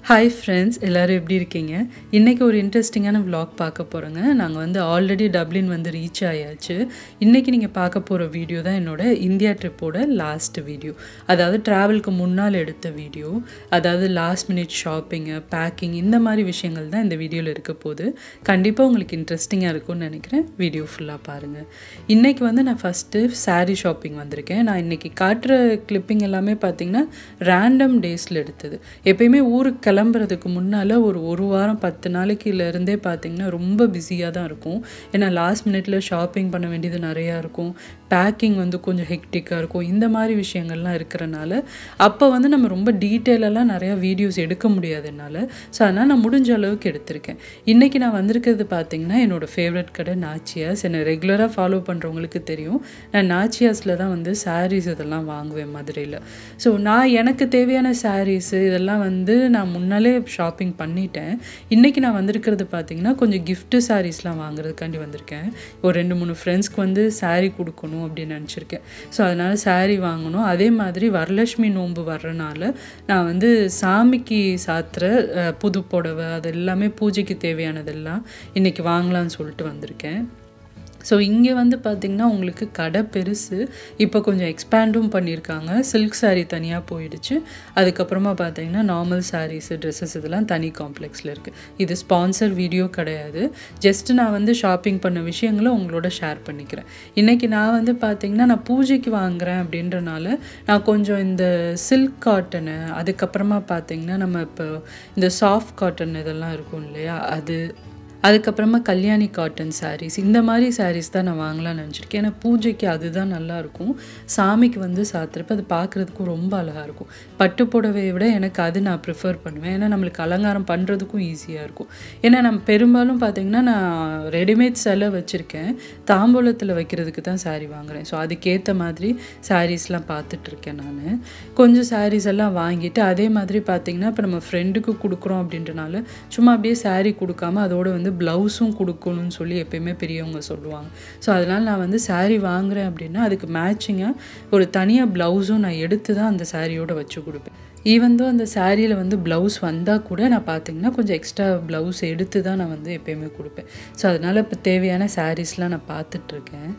hi friends எல்லோரும் எப்படி இருக்கீங்க இன்றைக்கி ஒரு இன்ட்ரெஸ்டிங்கான vlog பார்க்க போகிறோங்க நாங்கள் வந்து ஆல்ரெடி டப்ளின் வந்து ரீச் ஆயாச்சு இன்றைக்கி நீங்கள் பார்க்க போகிற வீடியோ தான் என்னோட இந்தியா ட்ரிப்போட லாஸ்ட் வீடியோ அதாவது ட்ராவலுக்கு முன்னால் எடுத்த வீடியோ அதாவது லாஸ்ட் மினிட் ஷாப்பிங்கு பேக்கிங் இந்த மாதிரி விஷயங்கள் தான் இந்த வீடியோவில் இருக்க போகுது கண்டிப்பாக உங்களுக்கு இன்ட்ரெஸ்டிங்காக இருக்கும்னு நினைக்கிறேன் வீடியோ ஃபுல்லாக பாருங்கள் இன்றைக்கி வந்து நான் ஃபஸ்ட்டு saree ஷாப்பிங் வந்திருக்கேன் நான் இன்றைக்கி காட்டுற கிளிப்பிங் எல்லாமே பார்த்தீங்கன்னா ரேண்டம் டேஸில் எடுத்தது எப்பயுமே ஊருக்கு கிளம்புறதுக்கு முன்னால் ஒரு ஒரு வாரம் பத்து நாளைக்குல இருந்தே பார்த்தீங்கன்னா ரொம்ப பிஸியாக தான் இருக்கும் ஏன்னா லாஸ்ட் மினிட்ல ஷாப்பிங் பண்ண வேண்டியது நிறையா இருக்கும் பேக்கிங் வந்து கொஞ்சம் ஹெக்டிக்காக இருக்கும் இந்த மாதிரி விஷயங்கள்லாம் இருக்கிறனால அப்போ வந்து நம்ம ரொம்ப டீட்டெயிலெல்லாம் நிறையா வீடியோஸ் எடுக்க முடியாது என்னால் ஸோ அதனால் நான் முடிஞ்ச அளவுக்கு எடுத்திருக்கேன் இன்றைக்கி நான் வந்திருக்கிறது பார்த்தீங்கன்னா என்னோடய ஃபேவரட் கடை நாச்சியாஸ் என்னை ரெகுலராக ஃபாலோ பண்ணுறவங்களுக்கு தெரியும் நான் நாச்சியாஸில் தான் வந்து சாரீஸ் இதெல்லாம் வாங்குவேன் மதுரையில் ஸோ நான் எனக்கு தேவையான சாரீஸு இதெல்லாம் வந்து நான் முன்னாலே ஷாப்பிங் பண்ணிட்டேன் இன்றைக்கி நான் வந்திருக்கிறது பார்த்தீங்கன்னா கொஞ்சம் கிஃப்ட்டு சாரீஸ்லாம் வாங்குறதுக்காண்டி வந்திருக்கேன் ஒரு ரெண்டு மூணு ஃப்ரெண்ட்ஸ்க்கு வந்து saree கொடுக்கணும் அப்படின்னு நினச்சிருக்கேன் ஸோ அதனால் saree வாங்கணும் அதே மாதிரி வரலட்சுமி நோன்பு வர்றனால நான் வந்து சாமிக்கு சாத்துற அஹ், புது புடவை அது எல்லாமே பூஜைக்கு தேவையானதெல்லாம் இன்றைக்கி வாங்கலாம்னு சொல்லிட்டு வந்திருக்கேன் ஸோ இங்கே வந்து பார்த்திங்கன்னா உங்களுக்கு கடை பெருசு இப்போ கொஞ்சம் எக்ஸ்பேண்டும் பண்ணியிருக்காங்க சில்க் saree தனியாக போயிடுச்சு அதுக்கப்புறமா பார்த்தீங்கன்னா நார்மல் சாரீஸு ட்ரெஸ்ஸஸ் இதெல்லாம் தனி காம்ப்ளெக்ஸில் இருக்குது இது ஸ்பான்சர் வீடியோ கிடையாது ஜஸ்ட் நான் வந்து ஷாப்பிங் பண்ண விஷயங்களை உங்களோட ஷேர் பண்ணிக்கிறேன் இன்றைக்கி நான் வந்து பார்த்திங்கன்னா நான் பூஜைக்கு வாங்குறேன் அப்படின்றனால நான் கொஞ்சம் இந்த சில்க் காட்டனு அதுக்கப்புறமா பார்த்திங்கன்னா நம்ம இப்போ இந்த சாஃப்ட் காட்டன் இதெல்லாம் இருக்கும் இல்லையா அது அதுக்கப்புறமா கல்யாணி காட்டன் sarees இந்த மாதிரி sarees தான் நான் வாங்கலாம்னு நினச்சிருக்கேன் ஏன்னா பூஜைக்கு அதுதான் நல்லா இருக்கும் சாமிக்கு வந்து சாத்துறப்ப அது பார்க்குறதுக்கும் ரொம்ப அழகாக இருக்கும் பட்டு புடவையை விட எனக்கு அது நான் ப்ரிஃபர் பண்ணுவேன் ஏன்னா நம்மளுக்கு அலங்காரம் பண்ணுறதுக்கும் ஈஸியாக இருக்கும் ஏன்னா நம்ம பெரும்பாலும் பார்த்தீங்கன்னா நான் ரெடிமேட் செலை வச்சுருக்கேன் தாம்பூலத்தில் வைக்கிறதுக்கு தான் saree வாங்குறேன் ஸோ அதுக்கேற்ற மாதிரி சாரீஸ்லாம் பார்த்துட்ருக்கேன் நான் கொஞ்சம் sarees எல்லாம் வாங்கிட்டு அதே மாதிரி பார்த்தீங்கன்னா இப்போ நம்ம ஃப்ரெண்டுக்கு கொடுக்குறோம் அப்படின்றனால சும்மா அப்படியே saree கொடுக்காம அதோட வந்து ப்ளவுஸும் கொடுக்கணும்னு சொல்லி எப்பயுமே பெரியவங்க சொல்லுவாங்க ஸோ அதனால் நான் வந்து saree வாங்குறேன் அப்படின்னா அதுக்கு மேட்சிங்காக ஒரு தனியாக ப்ளவுஸும் நான் எடுத்து தான் அந்த சாரியோட வச்சு கொடுப்பேன் ஈவன் தோ அந்த சாரியில் வந்து ப்ளவுஸ் வந்தால் கூட நான் பார்த்தீங்கன்னா கொஞ்சம் எக்ஸ்ட்ரா ப்ளவுஸ் எடுத்து தான் நான் வந்து எப்பயுமே கொடுப்பேன் ஸோ அதனால் இப்போ தேவையான சாரீஸ்லாம் நான் பார்த்துட்ருக்கேன்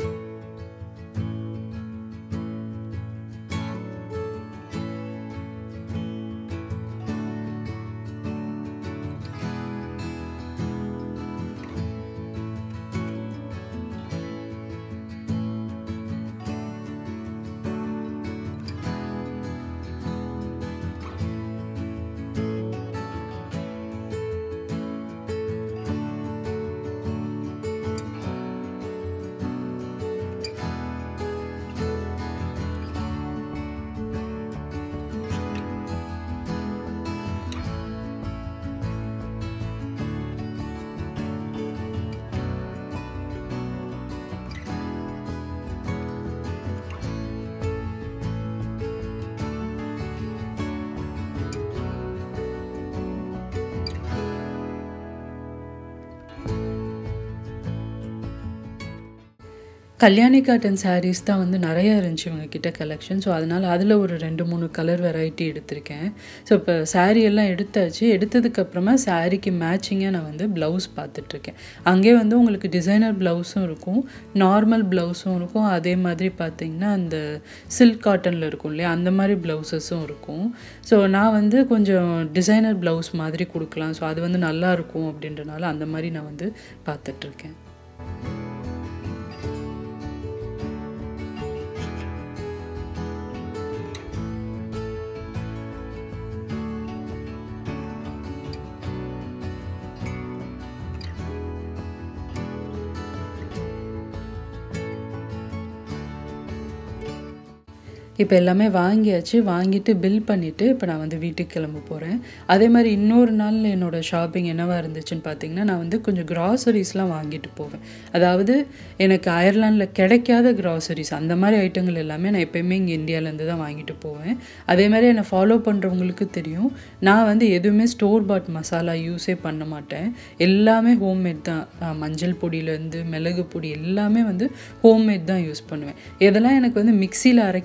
கல்யாணி காட்டன் sarees தான் வந்து நிறைய இருந்துச்சு இவங்க கிட்ட கலெக்ஷன் ஸோ அதனால் அதில் ஒரு ரெண்டு மூணு கலர் வெரைட்டி எடுத்திருக்கேன் ஸோ இப்போ saree எல்லாம் எடுத்தாச்சு எடுத்ததுக்கப்புறமா சாரீக்கு மேட்சிங்காக நான் வந்து ப்ளவுஸ் பார்த்துட்ருக்கேன் அங்கே வந்து உங்களுக்கு டிசைனர் ப்ளவுஸும் இருக்கும் நார்மல் ப்ளவுஸும் இருக்கும் அதே மாதிரி பார்த்தீங்கன்னா அந்த சில்க் காட்டனில் இருக்கும் இல்லையா அந்த மாதிரி ப்ளவுசஸும் இருக்கும் ஸோ நான் வந்து கொஞ்சம் டிசைனர் ப்ளவுஸ் மாதிரி கொடுக்கலாம் ஸோ அது வந்து நல்லா இருக்கும் அப்படின்றனால அந்த மாதிரி நான் வந்து பார்த்துட்ருக்கேன் இப்போ எல்லாமே வாங்கியாச்சு வாங்கிட்டு பில் பண்ணிவிட்டு இப்போ நான் வந்து வீட்டுக்கு கிளம்ப போகிறேன் அதே மாதிரி இன்னொரு நாள் என்னோடய ஷாப்பிங் என்னவா இருந்துச்சுன்னு பார்த்தீங்கன்னா நான் வந்து கொஞ்சம் கிராசரிஸ்லாம் வாங்கிட்டு போவேன் அதாவது எனக்கு அயர்லாண்டில் கிடைக்காத கிராசரிஸ் அந்த மாதிரி ஐட்டங்கள் எல்லாமே நான் எப்பயுமே இங்கே இந்தியாவிலேருந்து தான் வாங்கிட்டு போவேன் அதே மாதிரி என்னை ஃபாலோ பண்ணுறவங்களுக்கு தெரியும் நான் வந்து எதுவுமே ஸ்டோர் பாட் மசாலா யூஸே பண்ண மாட்டேன் எல்லாமே ஹோம்மேட் தான் அஹ் மஞ்சள் பொடியிலேருந்து மிளகு பொடி எல்லாமே வந்து ஹோம்மேட் தான் யூஸ் பண்ணுவேன் எதெல்லாம் எனக்கு வந்து மிக்சியில் அரைக்க முடியுமோ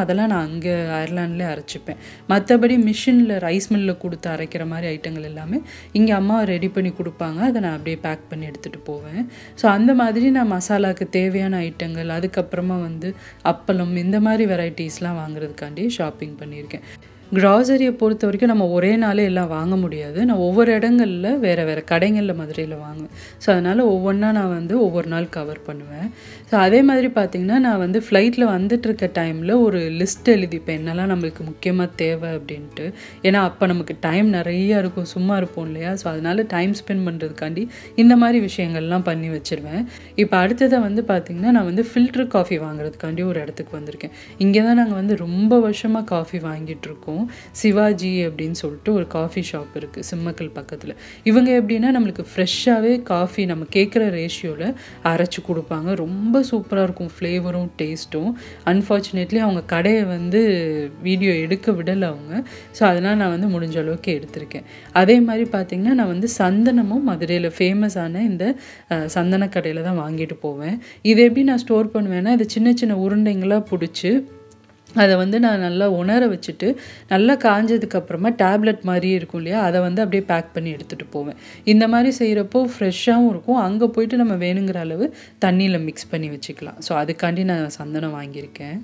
அதெல்லாம் நான் அங்கே அயர்லாண்ட்லேயே அரைச்சிப்பேன் மற்றபடி மிஷினில் ரைஸ் மில்லில் கொடுத்து அரைக்கிற மாதிரி ஐட்டங்கள் எல்லாமே இங்கே அம்மா ரெடி பண்ணி கொடுப்பாங்க அதை நான் அப்படியே பேக் பண்ணி எடுத்துகிட்டு போவேன் ஸோ அந்த மாதிரி நான் மசாலாவுக்கு தேவையான ஐட்டங்கள் அதுக்கப்புறமா வந்து அப்பளம் இந்த மாதிரி வெரைட்டிஸ்லாம் வாங்குறதுக்காண்டி ஷாப்பிங் பண்ணியிருக்கேன் க்ராசரியை பொறுத்த வரைக்கும் நம்ம ஒரே நாளே எல்லாம் வாங்க முடியாது நான் ஒவ்வொரு இடங்களில் வேறு வேறு கடைகளில் மதுரையில் வாங்குவேன் ஸோ அதனால் ஒவ்வொன்றா நான் வந்து ஒவ்வொரு நாள் கவர் பண்ணுவேன் ஸோ அதே மாதிரி பார்த்திங்கன்னா நான் வந்து ஃப்ளைட்டில் வந்துட்டு இருக்க டைமில் ஒரு லிஸ்ட் எழுதிப்பேன் என்னெல்லாம் நம்மளுக்கு முக்கியமாக தேவை அப்படின்ட்டு ஏன்னா அப்போ நமக்கு டைம் நிறையா இருக்கும் சும்மா இருப்போம் இல்லையா ஸோ அதனால் டைம் ஸ்பெண்ட் பண்ணுறதுக்காண்டி இந்த மாதிரி விஷயங்கள்லாம் பண்ணி வச்சுருவேன் இப்போ அடுத்ததாக வந்து பார்த்திங்கன்னா நான் வந்து ஃபில்ட்ரு காஃபி வாங்குறதுக்காண்டி ஒரு இடத்துக்கு வந்திருக்கேன் இங்கே தான் நாங்கள் வந்து ரொம்ப வருஷமாக காஃபி வாங்கிட்டு இருக்கோம் சிவாஜி அப்படின்னு சொல்லிட்டு ஒரு காஃபி ஷாப் இருக்குது சிம்மக்கல் பக்கத்தில் இவங்க எப்படின்னா நம்மளுக்கு ஃப்ரெஷ்ஷாகவே காஃபி நம்ம கேட்குற ரேஷியோவில் அரைச்சி கொடுப்பாங்க ரொம்ப சூப்பராக இருக்கும் ஃப்ளேவரும் டேஸ்ட்டும் அன்ஃபார்ச்சுனேட்லி அவங்க கடையை வந்து வீடியோ எடுக்க விடலை அவங்க ஸோ அதனால் நான் வந்து முடிஞ்ச அளவுக்கு எடுத்திருக்கேன் அதே மாதிரி பார்த்திங்கன்னா நான் வந்து சந்தனமும் மதுரையில் ஃபேமஸான இந்த அஹ், சந்தன கடையில் தான் வாங்கிட்டு போவேன் இது எப்படி நான் ஸ்டோர் பண்ணுவேன்னா இது சின்ன சின்ன உருண்டைங்களாக பிடிச்சி அதை வந்து நான் நல்லா உணர வச்சுட்டு நல்லா காஞ்சதுக்கு அப்புறமா டேப்லெட் மாதிரி இருக்கும் இல்லையா அதை வந்து அப்படியே பேக் பண்ணி எடுத்துகிட்டு போவேன் இந்த மாதிரி செய்கிறப்போ ஃப்ரெஷ்ஷாகவும் இருக்கும் அங்கே போயிட்டு நம்ம வேணுங்கிற அளவு தண்ணியில் மிக்ஸ் பண்ணி வச்சுக்கலாம் ஸோ அதுக்காண்டி நான் சந்தனம் வாங்கியிருக்கேன்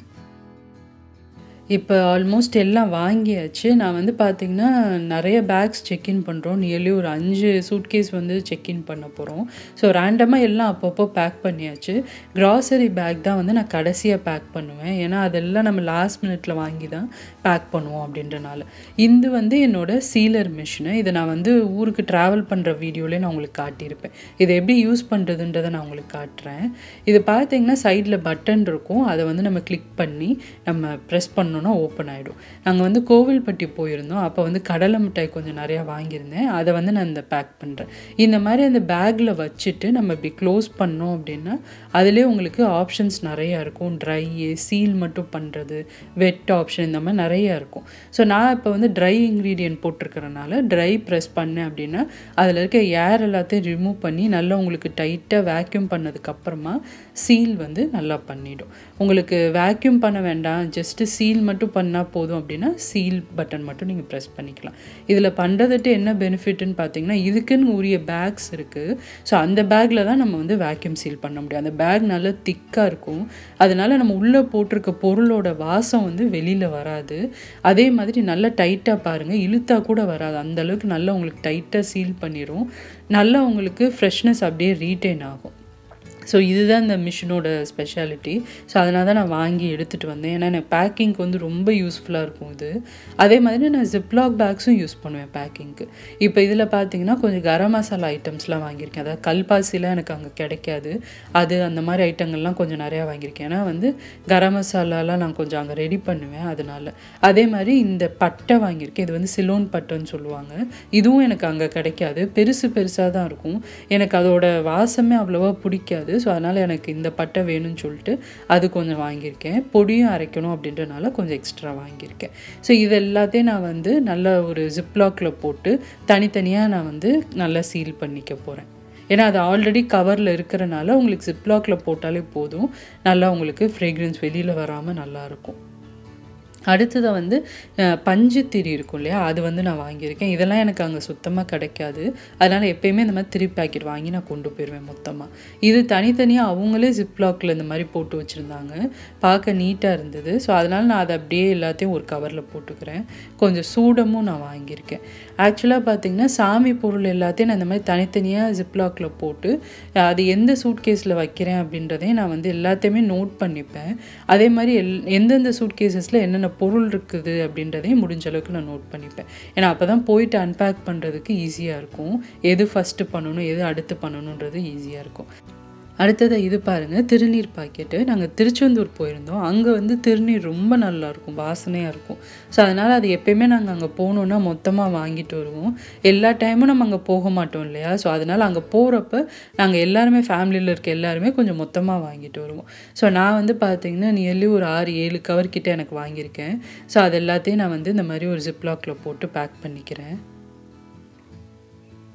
இப்போ ஆல்மோஸ்ட் எல்லாம் வாங்கியாச்சு நான் வந்து பார்த்திங்கன்னா நிறைய பேக்ஸ் செக்இன் பண்ணுறோம் நியர்லி ஒரு அஞ்சு சூட்கேஸ் வந்து செக்இன் பண்ண போகிறோம் ஸோ ரேண்டமாக எல்லாம் அப்பப்போ பேக் பண்ணியாச்சு கிராசரி பேக் தான் வந்து நான் கடைசியாக பேக் பண்ணுவேன் ஏன்னா அதெல்லாம் நம்ம லாஸ்ட் மினிட்ல வாங்கி தான் பேக் பண்ணுவோம் அப்படின்றனால இது வந்து என்னோட சீலர் மிஷினு இதை நான் வந்து ஊருக்கு ட்ராவல் பண்ணுற வீடியோலேயே நான் உங்களுக்கு காட்டியிருப்பேன் இதை எப்படி யூஸ் பண்ணுறதுன்றதை நான் உங்களுக்கு காட்டுறேன் இது பார்த்தீங்கன்னா சைடில் பட்டன் இருக்கும் அதை வந்து நம்ம கிளிக் பண்ணி நம்ம ப்ரெஸ் பண்ணோன்னா ஓப்பன் ஆகிடும் நாங்கள் வந்து கோவில்பட்டி போயிருந்தோம் அப்போ வந்து கடலை மிட்டாய் கொஞ்சம் நிறையா வாங்கியிருந்தேன் அதை வந்து நான் இந்த பேக் பண்ணுறேன் இந்த மாதிரி அந்த பேக்கில் வச்சுட்டு நம்ம இப்படி க்ளோஸ் பண்ணோம் அப்படின்னா அதுலேயே உங்களுக்கு ஆப்ஷன்ஸ் நிறையா இருக்கும் ட்ரை சீல் மட்டும் பண்ணுறது வெட் ஆப்ஷன் இந்த மாதிரி நிறையா இருக்கும் ஸோ நான் இப்போ வந்து ட்ரை இன்க்ரீடியன்ட் போட்டிருக்கிறனால ட்ரை ப்ரெஸ் பண்ணேன் அப்படின்னா அதில் இருக்க ஏர் எல்லாத்தையும் ரிமூவ் பண்ணி நல்லா உங்களுக்கு டைட்டாக வேக்யூம் பண்ணதுக்கப்புறமா சீல் வந்து நல்லா பண்ணிடும் உங்களுக்கு வேக்யூம் பண்ண வேண்டாம் ஜஸ்ட்டு சீல் மட்டும் பண்ணால் போதும் அப்படின்னா சீல் பட்டன் மட்டும் நீங்கள் ப்ரெஸ் பண்ணிக்கலாம் இதில் பண்ணுறதுட்டு என்ன பெனிஃபிட்னு பார்த்தீங்கன்னா இதுக்குன்னு உரிய பேக்ஸ் இருக்குது ஸோ அந்த பேக்கில் தான் நம்ம வந்து வேக்யூம் சீல் பண்ண முடியும் அந்த பேக் நல்லா திக்காக இருக்கும் அதனால நம்ம உள்ளே போட்டிருக்க பொருளோட வாசம் வந்து வெளியில் வராது அதே மாதிரி நல்லா டைட்டாக பாருங்கள் இழுத்தா கூட வராது அந்த அளவுக்கு நல்லா உங்களுக்கு டைட்டாக சீல் பண்ணிடும் நல்லா உங்களுக்கு ஃப்ரெஷ்னஸ் அப்படியே ரீட்டைன் ஆகும் ஸோ இதுதான் இந்த மிஷினோட ஸ்பெஷாலிட்டி ஸோ அதனால தான் நான் வாங்கி எடுத்துகிட்டு வந்தேன் ஏன்னா எனக்கு பேக்கிங்க்கு வந்து ரொம்ப யூஸ்ஃபுல்லாக இருக்கும் இது அதே மாதிரி நான் ஜிப்லாக் பேக்ஸும் யூஸ் பண்ணுவேன் பேக்கிங்க்கு இப்போ இதில் பார்த்தீங்கன்னா கொஞ்சம் கரம் மசாலா ஐட்டம்ஸ்லாம் வாங்கியிருக்கேன் அதாவது கல்பாசிலாம் எனக்கு அங்கே கிடைக்காது அது அந்த மாதிரி ஐட்டங்கள்லாம் கொஞ்சம் நிறையா வாங்கியிருக்கேன் ஏன்னா வந்து கரம் மசாலாலாம் நான் கொஞ்சம் அங்கே ரெடி பண்ணுவேன் அதனால அதே மாதிரி இந்த பட்டை வாங்கியிருக்கேன் இது வந்து சிலோன் பட்டைன்னு சொல்லுவாங்க இதுவும் எனக்கு அங்கே கிடைக்காது பெருசு பெருசாக தான் இருக்கும் எனக்கு அதோட வாசமே அவ்வளோவா பிடிக்காது ஸோ அதனால் எனக்கு இந்த பட்டை வேணும்னு சொல்லிட்டு அது கொஞ்சம் வாங்கியிருக்கேன் பொடியும் அரைக்கணும் அப்படின்றனால கொஞ்சம் எக்ஸ்ட்ரா வாங்கியிருக்கேன் ஸோ இது எல்லாத்தையும் நான் வந்து நல்ல ஒரு ஜிப்லாக்கில் போட்டு தனித்தனியாக நான் வந்து நல்லா சீல் பண்ணிக்க போகிறேன் ஏன்னா அது ஆல்ரெடி கவரில் இருக்கிறனால உங்களுக்கு ஜிப்லாக்கில் போட்டாலே போதும் நல்லா உங்களுக்கு ஃப்ரேக்ரன்ஸ் வெளியில் வராமல் நல்லாயிருக்கும் அடுத்ததாக வந்து அஹ், பஞ்சு திரி இருக்கும் இல்லையா அது வந்து நான் வாங்கியிருக்கேன் இதெல்லாம் எனக்கு அங்கே சுத்தமாக கிடைக்காது அதனால் எப்பயுமே இந்த மாதிரி திரி பேக்கெட் வாங்கி நான் கொண்டு போயிடுவேன் மொத்தமாக இது தனித்தனியாக அவங்களே ஜிப்லாக்கில் இந்த மாதிரி போட்டு வச்சுருந்தாங்க பார்க்க நீட்டாக இருந்தது ஸோ அதனால் நான் அதை அப்படியே எல்லாத்தையும் ஒரு கவரில் போட்டுக்கிறேன் கொஞ்சம் சூடமும் நான் வாங்கியிருக்கேன் ஆக்சுவலாக பார்த்தீங்கன்னா சாமி பொருள் எல்லாத்தையும் நான் இந்த மாதிரி தனித்தனியாக ஜிப்லாக்கில் போட்டு அஹ், அது எந்த சூட் கேஸில் வைக்கிறேன் அப்படின்றதையும் நான் வந்து எல்லாத்தையுமே நோட் பண்ணிப்பேன் அதே மாதிரி எல் எந்தெந்த சூட் கேசஸில் என்னென்ன பொருள் இருக்குது அப்படின்றதையும் முடிஞ்ச அளவுக்கு நான் நோட் பண்ணிப்பேன் ஏன்னா அப்போ தான் போயிட்டு அன்பேக் பண்ணுறதுக்கு ஈஸியாக இருக்கும் எது ஃபஸ்ட்டு பண்ணணும் எது அடுத்து பண்ணணுன்றது ஈஸியாக இருக்கும் அடுத்தது இது பாருங்கள் திருநீர் பாக்கெட்டு நாங்கள் திருச்செந்தூர் போயிருந்தோம் அங்கே வந்து திருநீர் ரொம்ப நல்லா இருக்கும் வாசனையாக இருக்கும் ஸோ அதனால் அது எப்பயுமே நாங்கள் அங்கே போகணுன்னா மொத்தமாக வாங்கிட்டு வருவோம் எல்லா டைமும் நம்ம அங்கே போக மாட்டோம் இல்லையா ஸோ அதனால் அங்கே போகிறப்ப நாங்கள் எல்லாருமே ஃபேமிலியில் இருக்க எல்லாருமே கொஞ்சம் மொத்தமாக வாங்கிட்டு வருவோம் ஸோ நான் வந்து பார்த்தீங்கன்னா நியர்லி ஒரு ஆறு ஏழு கவர் கிட்ட எனக்கு வாங்கியிருக்கேன் ஸோ அது எல்லாத்தையும் நான் வந்து இந்த மாதிரி ஒரு ஜிப்லாக்கில் போட்டு பேக் பண்ணிக்கிறேன்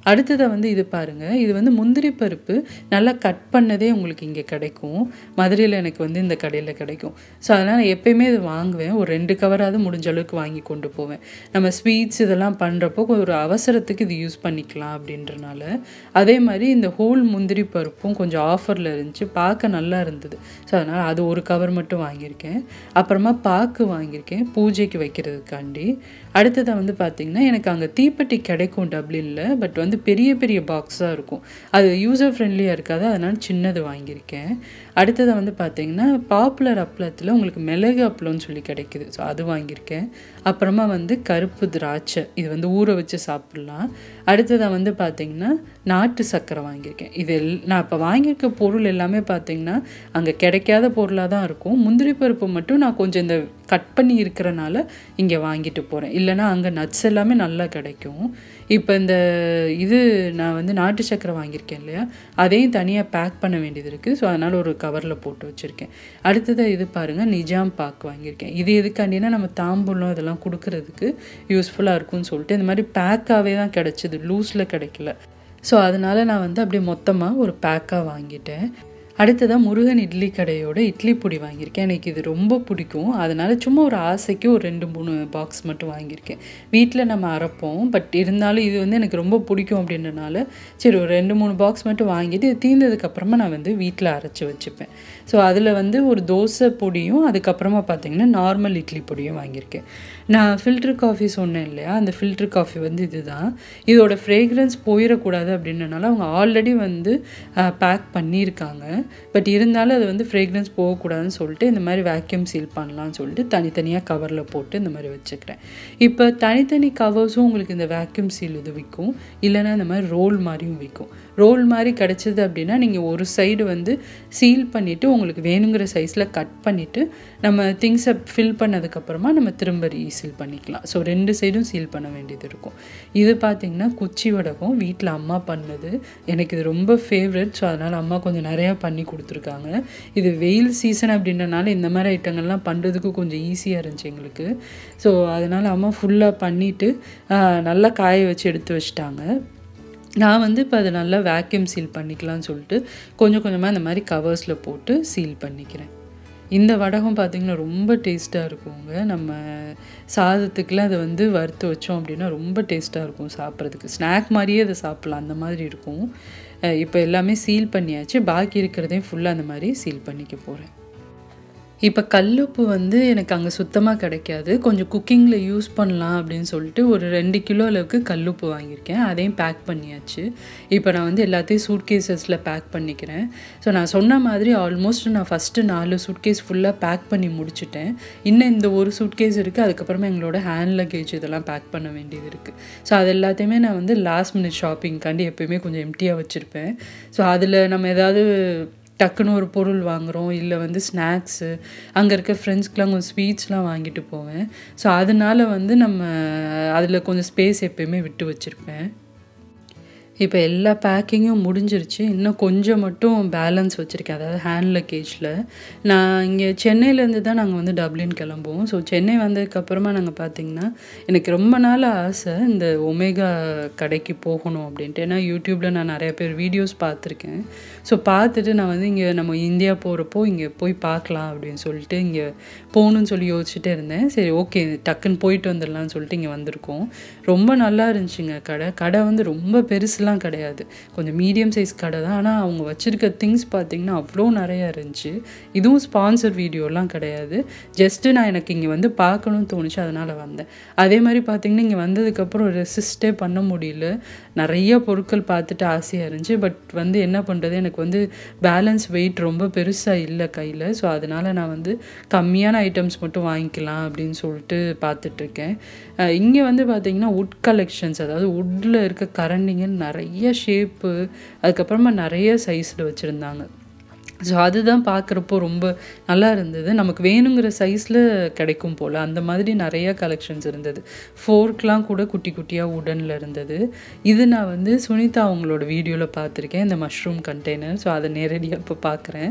அடுத்ததை வந்து இது பாருங்கள் இது வந்து முந்திரி பருப்பு நல்லா கட் பண்ணதே உங்களுக்கு இங்கே கிடைக்கும் மதுரையில் எனக்கு வந்து இந்த கடையில் கிடைக்கும் ஸோ அதனால் நான் எப்பயுமே இது வாங்குவேன் ஒரு ரெண்டு கவராவது முடிஞ்ச அளவுக்கு வாங்கி கொண்டு போவேன் நம்ம ஸ்வீட்ஸ் இதெல்லாம் பண்ணுறப்போ ஒரு அவசரத்துக்கு இது யூஸ் பண்ணிக்கலாம் அப்படின்றனால அதே மாதிரி இந்த ஹோல் முந்திரி பருப்பும் கொஞ்சம் ஆஃபரில் இருந்துச்சு பார்க்க நல்லா இருந்தது ஸோ அதனால் அது ஒரு கவர் மட்டும் வாங்கியிருக்கேன் அப்புறமா பாக்கு வாங்கியிருக்கேன் பூஜைக்கு வைக்கிறதுக்காண்டி அடுத்ததை வந்து பார்த்திங்கன்னா எனக்கு அங்கே தீப்பெட்டி கிடைக்கும் டப்ளினில் பட் வந்து பெரிய பெரிய பாக்ஸாக இருக்கும் அது யூசர் ஃப்ரெண்ட்லியாக இருக்காது அதனால் சின்னது வாங்கியிருக்கேன் அடுத்ததை வந்து பார்த்திங்கன்னா பாப்புலர் அப்பளத்தில் உங்களுக்கு மிளகு அப்பளம்னு சொல்லி கிடைக்குது ஸோ அது வாங்கியிருக்கேன் அப்புறமா வந்து கருப்பு திராட்சை இது வந்து ஊற வச்சு சாப்பிட்லாம் அடுத்ததாக வந்து பார்த்திங்கன்னா நாட்டு சர்க்கரை வாங்கியிருக்கேன் இது எல் நான் இப்போ வாங்கியிருக்க பொருள் எல்லாமே பார்த்திங்கன்னா அங்கே கிடைக்காத பொருளாக தான் இருக்கும் முந்திரி பருப்பு மட்டும் நான் கொஞ்சம் இந்த கட் பண்ணி இருக்கிறனால இங்கே வாங்கிட்டு போகிறேன் இல்லைனா அங்கே நட்ஸ் எல்லாமே நல்லா கிடைக்கும் இப்போ இந்த இது நான் வந்து நாட்டு சக்கரை வாங்கியிருக்கேன் இல்லையா அதையும் தனியாக பேக் பண்ண வேண்டியது இருக்குது ஸோ அதனால் ஒரு கவரில் போட்டு வச்சுருக்கேன் அடுத்ததாக இது பாருங்கள் நிஜாம் பாக் வாங்கியிருக்கேன் இது எதுக்காண்டினா நம்ம தாம்பூலம் இதெல்லாம் கொடுக்கறதுக்கு யூஸ்ஃபுல்லாக இருக்கும்னு சொல்லிட்டு இந்த மாதிரி பேக்காகவே தான் கிடச்சிது லூஸில் கிடைக்கல ஸோ அதனால் நான் வந்து அப்படியே மொத்தமாக ஒரு பேக்காக வாங்கிட்டேன் அடுத்ததாக முருகன் இட்லி கடையோட இட்லி பொடி வாங்கியிருக்கேன் எனக்கு இது ரொம்ப பிடிக்கும் அதனால் சும்மா ஒரு ஆசைக்கு ஒரு ரெண்டு மூணு பாக்ஸ் மட்டும் வாங்கியிருக்கேன் வீட்டில் நம்ம அரைப்போம் பட் இருந்தாலும் இது வந்து எனக்கு ரொம்ப பிடிக்கும் அப்படின்றனால சரி ஒரு ரெண்டு மூணு பாக்ஸ் மட்டும் வாங்கிட்டு இது தீர்ந்ததுக்கப்புறமா நான் வந்து வீட்டில் அரைச்சி வச்சுப்பேன் ஸோ அதில் வந்து ஒரு தோசை பொடியும் அதுக்கப்புறமா பார்த்தீங்கன்னா நார்மல் இட்லி பொடியும் வாங்கியிருக்கேன் நான் ஃபில்டர் காஃபி சொன்னேன் இல்லையா அந்த ஃபில்டர் காஃபி வந்து இதுதான் இதோட ஃப்ரேக்ரன்ஸ் போயிடக்கூடாது அப்படின்றனால அவங்க ஆல்ரெடி வந்து பேக் பண்ணியிருக்காங்க பட் இருந்தாலும் அது வந்து ஃப்ரேக்ரன்ஸ் போகக்கூடாதுன்னு சொல்லிட்டு இந்த மாதிரி வேக்யூம் சீல் பண்ணலாம்னு சொல்லிட்டு தனித்தனியாக கவரில் போட்டு இந்த மாதிரி வச்சுக்கிறேன் இப்போ தனித்தனி கவர்ஸும் உங்களுக்கு இந்த வேக்யூம் சீல் இது விற்கும் இல்லைன்னா இந்த மாதிரி ரோல் மாதிரியும் விற்கும் ரோல் மாதிரி கிடச்சிது அப்படின்னா நீங்கள் ஒரு சைடு வந்து சீல் பண்ணிவிட்டு உங்களுக்கு வேணுங்கிற சைஸில் கட் பண்ணிவிட்டு நம்ம திங்ஸை ஃபில் பண்ணதுக்கப்புறமா நம்ம திரும்ப ரீசீல் பண்ணிக்கலாம் ஸோ ரெண்டு சைடும் சீல் பண்ண வேண்டியது இருக்கும் இது பார்த்திங்கன்னா குச்சி வடகம் வீட்டில் அம்மா பண்ணது எனக்கு இது ரொம்ப ஃபேவரட் ஸோ அதனால் அம்மா கொஞ்சம் நிறையா பண்ணி கொடுத்துருக்காங்க இது வெயில் சீசன் அப்படின்றனால இந்த மாதிரி ஐட்டங்கள்லாம் பண்ணுறதுக்கு கொஞ்சம் ஈஸியாக இருந்துச்சு எங்களுக்கு ஸோ அதனால் அம்மா ஃபுல்லாக பண்ணிவிட்டு நல்லா காய வச்சு எடுத்து வச்சிட்டாங்க நான் வந்து இப்போ அதை நல்லா வேக்யூம் சீல் பண்ணிக்கலாம்னு சொல்லிட்டு கொஞ்சம் கொஞ்சமாக இந்த மாதிரி கவர்ஸில் போட்டு சீல் பண்ணிக்கிறேன் இந்த வடகம் பார்த்திங்கன்னா ரொம்ப டேஸ்ட்டாக இருக்குங்க நம்ம சாதத்துக்குலாம் அதை வந்து வறுத்து வச்சோம் அப்படின்னா ரொம்ப டேஸ்ட்டாக இருக்கும் சாப்பிட்றதுக்கு ஸ்நாக் மாதிரியே அதை சாப்பிட்லாம் அந்த மாதிரி இருக்கும் இப்போ எல்லாமே சீல் பண்ணியாச்சு பாக்கி இருக்கிறதையும் ஃபுல்லாக அந்த மாதிரி சீல் பண்ணிக்க போகிறேன் இப்போ கல்லுப்பு வந்து எனக்கு அங்கே சுத்தமாக கிடைக்காது கொஞ்சம் குக்கிங்கில் யூஸ் பண்ணலாம் அப்படின்னு சொல்லிட்டு ஒரு ரெண்டு கிலோ அளவுக்கு கல்லுப்பு வாங்கியிருக்கேன் அதையும் பேக் பண்ணியாச்சு இப்போ நான் வந்து எல்லாத்தையும் சூட்கேசஸில் பேக் பண்ணிக்கிறேன் ஸோ நான் சொன்ன மாதிரி ஆல்மோஸ்ட் நான் ஃபஸ்ட்டு நாலு சூட்கேஸ் ஃபுல்லாக பேக் பண்ணி முடிச்சுட்டேன் இன்னும் இந்த ஒரு சூட்கேஸ் இருக்குது அதுக்கப்புறமா எங்களோட ஹேண்ட் லக்கேஜ் இதெல்லாம் பேக் பண்ண வேண்டியது இருக்குது ஸோ அது எல்லாத்தையுமே நான் வந்து லாஸ்ட் மினிட் ஷாப்பிங்காண்டி எப்போயுமே கொஞ்சம் எம்டியாக வச்சுருப்பேன் ஸோ அதில் நம்ம ஏதாவது டக்குன்னு ஒரு பொருள் வாங்குகிறோம் இல்லை வந்து ஸ்நாக்ஸு அங்கே இருக்க ஃப்ரெண்ட்ஸ்க்கெலாம் கொஞ்சம் ஸ்வீட்ஸ்லாம் வாங்கிட்டு போவேன் ஸோ அதனால வந்து நம்ம அதில் கொஞ்சம் ஸ்பேஸ் எப்பயுமே விட்டு வச்சுருப்பேன் இப்போ எல்லா பேக்கிங்கும் முடிஞ்சிருச்சு இன்னும் கொஞ்சம் மட்டும் பேலன்ஸ் வச்சுருக்கேன் அதாவது ஹேண்ட் லக்கேஜில் நான் இங்கே சென்னையிலேருந்து தான் நாங்கள் வந்து டப்ளின் கிளம்புவோம் ஸோ சென்னை வந்ததுக்கப்புறமா நாங்கள் பார்த்திங்கன்னா எனக்கு ரொம்ப நாள் ஆசை இந்த ஒமேகா கடைக்கு போகணும் அப்படின்ட்டு ஏன்னா யூடியூப்பில் நான் நிறைய பேர் வீடியோஸ் பார்த்துருக்கேன் ஸோ பார்த்துட்டு நான் வந்து இங்கே நம்ம இந்தியா போகிறப்போ இங்கே போய் பார்க்கலாம் அப்படின்னு சொல்லிட்டு இங்கே போகணுன்னு சொல்லி யோசிச்சுட்டே இருந்தேன் சரி ஓகே டக்குன்னு போயிட்டு வந்துடலாம்னு சொல்லிட்டு இங்கே வந்திருக்கோம் ரொம்ப நல்லா இருந்துச்சுங்க கடை கடை வந்து ரொம்ப பெருசுலாம் கிடையாது கொஞ்சம் மீடியம் சைஸ் கடை தான் ஆனால் அவங்க வச்சுருக்க திங்ஸ் பார்த்திங்கன்னா அவ்வளோ நிறையா இருந்துச்சு இதுவும் ஸ்பான்சர் வீடியோலாம் கிடையாது ஜஸ்ட்டு நான் எனக்கு இங்கே வந்து பார்க்கணும்னு தோணுச்சு அதனால் வந்தேன் அதே மாதிரி பார்த்திங்கன்னா இங்கே வந்ததுக்கப்புறம் ரெசிஸ்டே பண்ண முடியல நிறைய பொருட்கள் பார்த்துட்டு ஆசையாக இருந்துச்சு பட் வந்து என்ன பண்ணுறது எனக்கு வந்து பேலன்ஸ் வெயிட் ரொம்ப பெருசாக இல்லை கையில் ஸோ அதனால் நான் வந்து கம்மியான ஐட்டம்ஸ் மட்டும் வாங்கிக்கலாம் அப்படின்னு சொல்லிட்டு பார்த்துட்ருக்கேன் இங்கே வந்து பார்த்திங்கன்னா உட் கலெக்ஷன்ஸ் அதாவது உட்டில் இருக்க கரண்டிங்கன்னு நிறைய ஷேப்பு அதுக்கப்புறமா நிறைய சைஸில் வச்சுருந்தாங்க ஸோ அதுதான் பார்க்குறப்போ ரொம்ப நல்லா இருந்தது நமக்கு வேணுங்கிற சைஸில் கிடைக்கும் போல் அந்த மாதிரி நிறைய கலெக்ஷன்ஸ் இருந்தது ஃபோர்க்லாம் கூட குட்டி குட்டியாக உடனில் இருந்தது இது நான் வந்து சுனிதா அவங்களோட வீடியோவில் பார்த்துருக்கேன் இந்த மஷ்ரூம் கண்டெய்னர் ஸோ அதை நேரடியாக இப்போ பார்க்குறேன்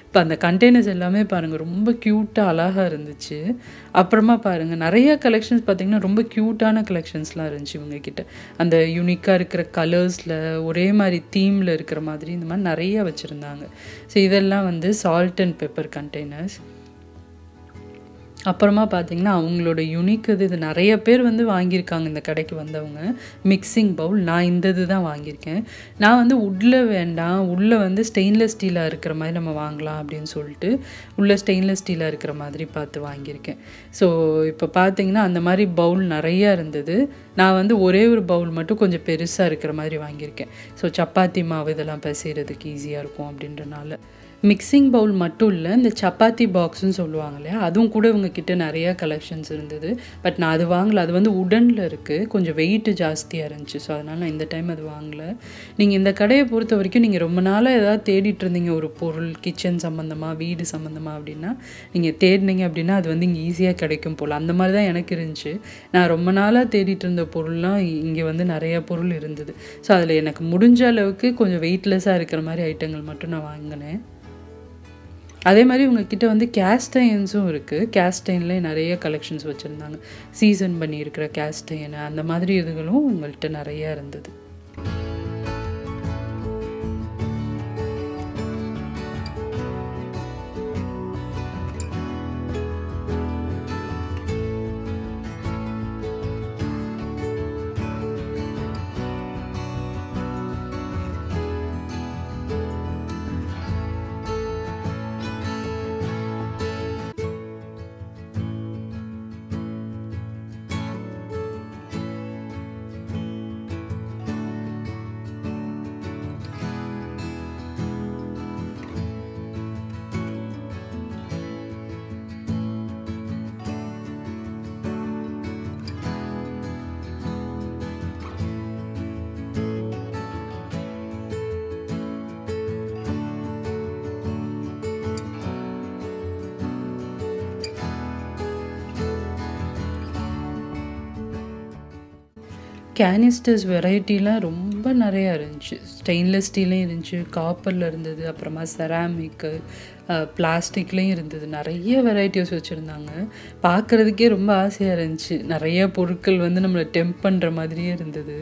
இப்போ அந்த கண்டெய்னர்ஸ் எல்லாமே பாருங்கள் ரொம்ப க்யூட்டாக அழகாக இருந்துச்சு அப்புறமா பாருங்கள் நிறைய கலெக்ஷன்ஸ் பார்த்திங்கன்னா ரொம்ப க்யூட்டான கலெக்ஷன்ஸ்லாம் இருந்துச்சு இவங்க கிட்ட அந்த யூனிக்காக இருக்கிற கலர்ஸில் ஒரே மாதிரி தீமில் இருக்கிற மாதிரி இந்த மாதிரி நிறைய வச்சுருந்தாங்க ஸோ இதெல்லாம் வந்து சால்ட் அண்ட் பெப்பர் கண்டெய்னர்ஸ் அப்புறமா பார்த்தீங்கன்னா அவங்களோட யுனிக் இது இது நிறைய பேர் வந்து வாங்கியிருக்காங்க இந்த கடைக்கு வந்தவங்க மிக்சிங் பவுல் நான் இந்த இது தான் வாங்கியிருக்கேன் நான் வந்து உட்டில் வேண்டாம் உள்ளே வந்து ஸ்டெயின்லெஸ் ஸ்டீலாக இருக்கிற மாதிரி நம்ம வாங்கலாம் அப்படின்னு சொல்லிட்டு உள்ளே ஸ்டெயின்லெஸ் ஸ்டீலாக இருக்கிற மாதிரி பார்த்து வாங்கியிருக்கேன் ஸோ இப்போ பார்த்தீங்கன்னா அந்த மாதிரி பவுல் நிறையா இருந்தது நான் வந்து ஒரே ஒரு பவுல் மட்டும் கொஞ்சம் பெருசாக இருக்கிற மாதிரி வாங்கியிருக்கேன் ஸோ சப்பாத்தி மாவு இதெல்லாம் பிசைகிறதுக்கு ஈஸியாக இருக்கும் அப்படின்றனால மிக்சிங் பவுல் மட்டும் இல்லை இந்த சப்பாத்தி பாக்ஸ்னு சொல்லுவாங்க இல்லையா அதுவும் கூட இவங்க கிட்ட நிறைய கலெக்ஷன்ஸ் இருந்தது பட் நான் அது வாங்கல அது வந்து உடனில் இருக்குது கொஞ்சம் வெயிட் ஜாஸ்தியாக இருந்துச்சு ஸோ அதனால் நான் இந்த டைம் அது வாங்கலை நீங்கள் இந்த கடையை பொறுத்த வரைக்கும் நீங்கள் ரொம்ப நாளாக ஏதாவது தேடிட்டு இருந்தீங்க ஒரு பொருள் கிச்சன் சம்மந்தமாக வீடு சம்மந்தமாக அப்படின்னா நீங்கள் தேடினீங்க அப்படின்னா அது வந்து இங்கே ஈஸியாக கிடைக்கும் போல் அந்த மாதிரி தான் எனக்கு இருந்துச்சு நான் ரொம்ப நாளாக தேடிட்டு இருந்த பொருள்லாம் இங்கே வந்து நிறைய பொருள் இருந்தது ஸோ அதில் எனக்கு முடிஞ்ச அளவுக்கு கொஞ்சம் வெயிட்லெஸ்ஸாக இருக்கிற மாதிரி ஐட்டங்கள் மட்டும் நான் வாங்கினேன் அதே மாதிரி உங்ககிட்ட வந்து கேஸ்டைன்ஸும் இருக்குது கேஸ்டைன்லேயே நிறைய கலெக்ஷன்ஸ் வச்சுருந்தாங்க சீசன் பண்ணியிருக்கிற கேஸ்டைன் அந்த மாதிரி இதுகளும் உங்கள்கிட்ட நிறையா இருந்தது கேனிஸ்டர்ஸ் வெரைட்டிலாம் ரொம்ப நிறையா இருந்துச்சு ஸ்டெயின்லெஸ் ஸ்டீல்லையும் இருந்துச்சு காப்பரில் இருந்தது அப்புறமா செராமிக்கு பிளாஸ்டிக்லேயும் இருந்தது நிறைய வெரைட்டிஸ் வச்சுருந்தாங்க பார்க்குறதுக்கே ரொம்ப ஆசையாக இருந்துச்சு நிறைய பொருட்கள் வந்து நம்மளை டெம்ப் பண்ணுற மாதிரியே இருந்தது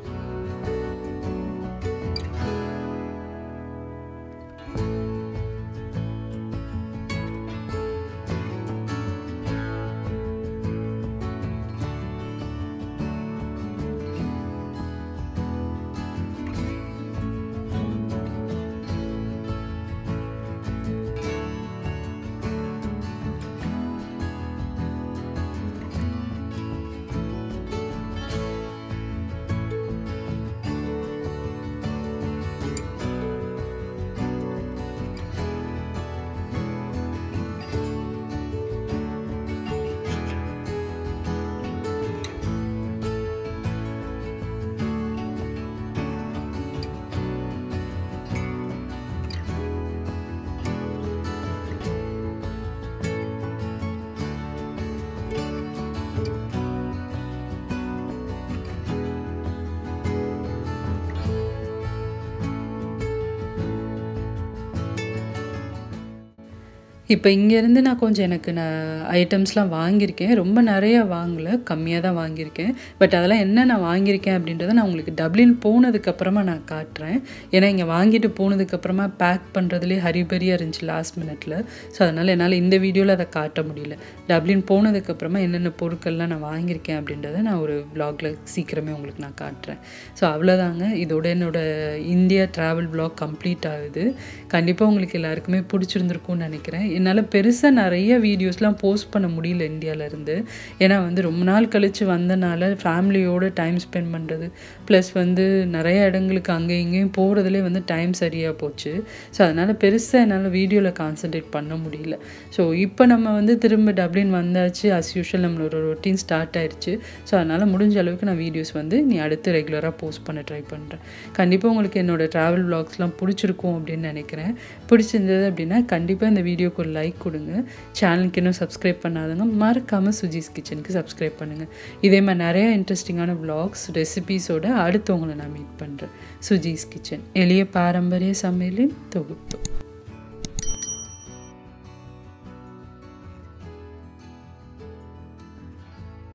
இப்போ இங்கேருந்து நான் கொஞ்சம் எனக்கு நான் ஐட்டம்ஸ்லாம் வாங்கியிருக்கேன் ரொம்ப நிறையா வாங்கலை கம்மியாக தான் வாங்கியிருக்கேன் பட் அதெல்லாம் என்ன நான் வாங்கியிருக்கேன் அப்படின்றத நான் உங்களுக்கு டப்ளின் போனதுக்கப்புறமா நான் காட்டுறேன் ஏன்னா இங்கே வாங்கிட்டு போனதுக்கப்புறமா பேக் பண்ணுறதுலேயே ஹரிபரியாக இருந்துச்சு லாஸ்ட் மினிட்ல ஸோ அதனால் என்னால் இந்த வீடியோவில் அதை காட்ட முடியல டப்ளின் போனதுக்கப்புறமா என்னென்ன பொருட்கள்லாம் நான் வாங்கியிருக்கேன் அப்படின்றத நான் ஒரு வ்ளாகில் சீக்கிரமே உங்களுக்கு நான் காட்டுறேன் ஸோ அவ்வளோதாங்க இதோட என்னோட இந்தியா ட்ராவல் வ்ளாக் கம்ப்ளீட் ஆகுது கண்டிப்பாக உங்களுக்கு எல்லாருக்குமே பிடிச்சிருந்துருக்கும்னு நினைக்கிறேன் என்னால் பெருசாக நிறைய வீடியோஸ்லாம் போஸ்ட் பண்ண முடியல இந்தியாவிலேருந்து ஏன்னா வந்து ரொம்ப நாள் கழித்து வந்தனால ஃபேமிலியோடு டைம் ஸ்பெண்ட் பண்ணுறது ப்ளஸ் வந்து நிறைய இடங்களுக்கு அங்கே இங்கேயும் போகிறதுலே வந்து டைம் சரியாக போச்சு ஸோ அதனால் பெருசாக என்னால் வீடியோவில் கான்சென்ட்ரேட் பண்ண முடியல ஸோ இப்போ நம்ம வந்து திரும்ப டப்ளின் வந்தாச்சு அஸ் யூஷுவல் நம்மளோட ரொட்டீன் ஸ்டார்ட் ஆயிடுச்சு ஸோ அதனால் முடிஞ்ச அளவுக்கு நான் வீடியோஸ் வந்து நீ அடுத்து ரெகுலராக போஸ்ட் பண்ண ட்ரை பண்ணுறேன் கண்டிப்பாக உங்களுக்கு என்னோடய ட்ராவல் வ்ளாக்ஸ்லாம் பிடிச்சிருக்கும் அப்படின்னு நினைக்கிறேன் பிடிச்சிருந்தது அப்படின்னா கண்டிப்பாக இந்த வீடியோக்கு ஒரு லைக் கொடுங்க சேனலுக்கு இன்னும் சப்ஸ்கிரைப் பண்ணாதவங்க மறக்காமல் சுஜிஸ் கிச்சனுக்கு சப்ஸ்கிரைப் பண்ணுங்கள் இதே மாதிரி நிறையா இன்ட்ரெஸ்டிங்கான வ்ளாக்ஸ் ரெசிபீஸோட அடுத்தவங்களை நான் மீட் பண்ணுறேன் சுஜிஸ் கிச்சன் எளிய பாரம்பரிய சமையலின் தொகுப்பு